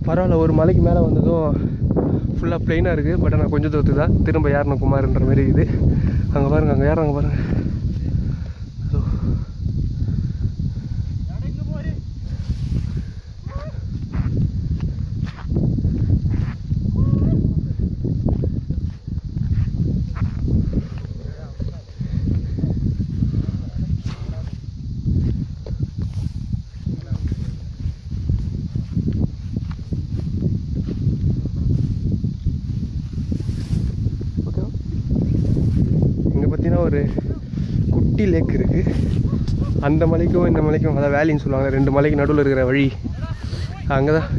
பரவாயில்ல ஒரு மலைக்கு மேலே வந்ததும் ஃபுல்லாக ப்ளைனாக இருக்குது பட் ஆனால் கொஞ்சம் தூரத்துக்கு தான் திரும்ப ஏறணும் குமார்ன்ற மாதிரி இருக்குது அங்கே பாருங்க அங்கே ஏறாங்க பாருங்க அதோ. ஓகேவா இங்கே பார்த்தீங்கன்னா ஒரு குட்டி லேக் இருக்குது அந்த மலைக்கும் இந்த மலைக்கும் அதான் வேலின்னு சொல்லுவாங்க ரெண்டு மலைக்கு நடுவில் இருக்கிற வழி அங்கே தான்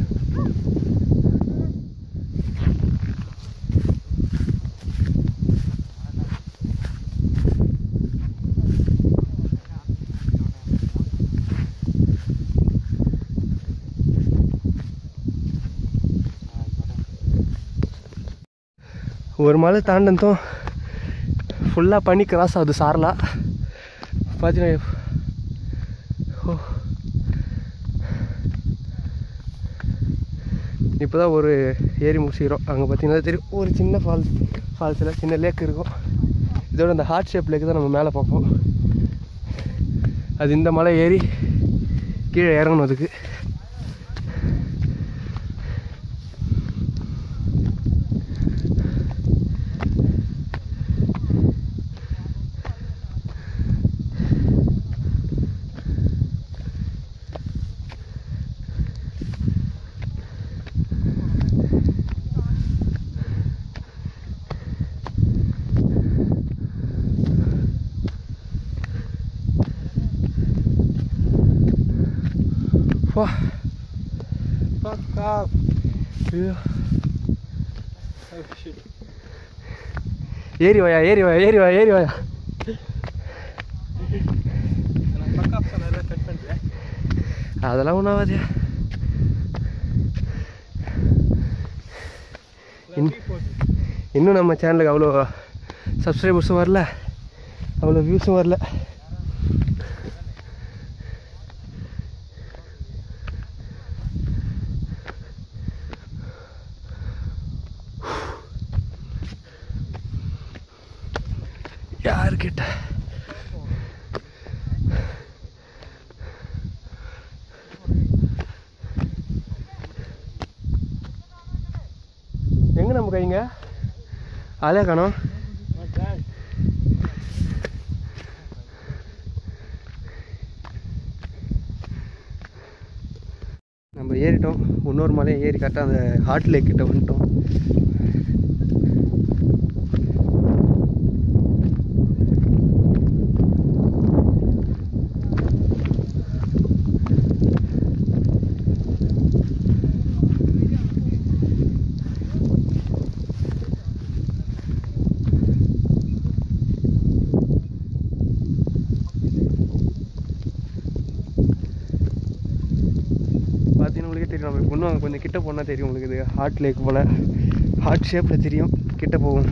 ஒரு மலை தாண்டதும் ஃபுல்லாக பண்ணி கிராஸ் ஆகுது சாரலா பார்த்தீங்கன்னா ஓ இப்போ தான் ஒரு ஏரி முடிச்சிக்கிறோம் அங்கே பார்த்தீங்கன்னா தெரியும் ஒரு சின்ன ஃபால்ஸ் ஃபால்ஸில் சின்ன லேக் இருக்கும் இதோட அந்த ஹார்ட் ஷேப் லேக் தான் நம்ம மேலே பார்ப்போம் அது இந்த மலை ஏறி கீழே இறங்கணும் அதுக்கு வா Fuck off. ஐயோ. Oh shit. ஏறி வாயா ஏறி வாயா ஏறி வாயா ஏறி வாயா நான் fuck off சொன்னேன்ல, cut பண்ணிட்டியா? அதெல்லாம் ஒன்றும் ஆகாதியா இல்ல, டீ போட்டு. இன்னும் நம்ம சேனலுக்கு அவ்வளோ சப்ஸ்கிரைபர்ஸும் வரல அவ்வளோ வியூஸும் வரல யாருக்கிட்ட எங்க நம்ம கைங்க ஆளே காணோம் Not bad. நம்ம ஏறிட்டோம் இன்னொரு மலையை ஏறி கரெக்டாக அந்த ஹார்ட் லேக் கிட்ட வந்துட்டோம் பார்த்தீங்கன்னா உங்களுக்கே தெரியும் நம்ம இன்னும் அங்கே கொஞ்சம் கிட்ட போனால் தெரியும் உங்களுக்கு இது ஹார்ட் லேக் போல் ஹார்ட் ஷேப்பில் தெரியும் கிட்ட போகும்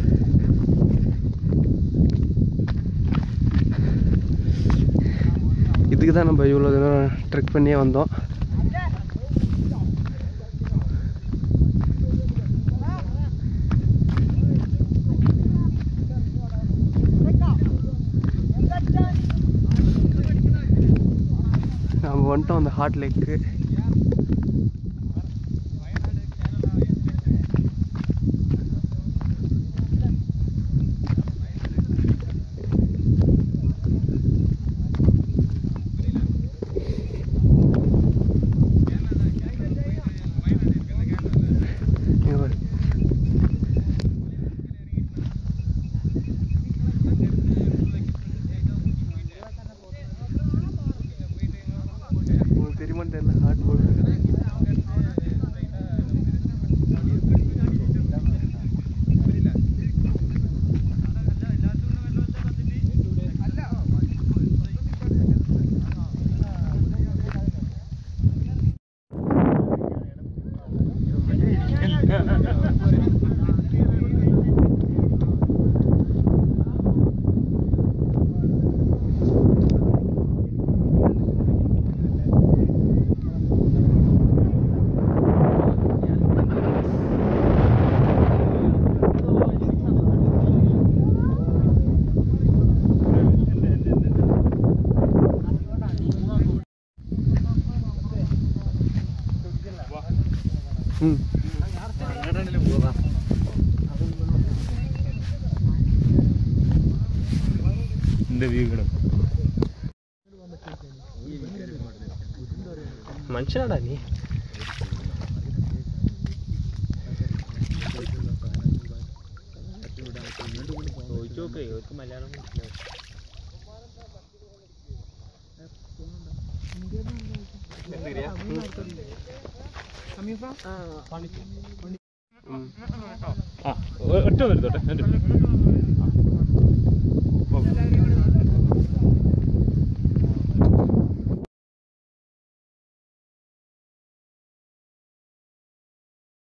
இதுக்கு தான் நம்ம இவ்வளோ தூரம் ட்ரெக் பண்ணியே வந்தோம் நம்ம வந்துட்டோம் அந்த ஹார்ட் லேக்கு இங்க பாரு. உங்களுக்கு தெரியுமான்னு தெரியல ஹார்ட் போர்டு ம் இந்த வியூ கிடக்கும் മനുഷ്യനാടാ നീ ചോദിച്ചോക്കേ അവർക്ക് മലയാളം മനസ്സിലാവും ആ ഒറ്റ വരുത്തോട്ടെ എന്നിട്ട്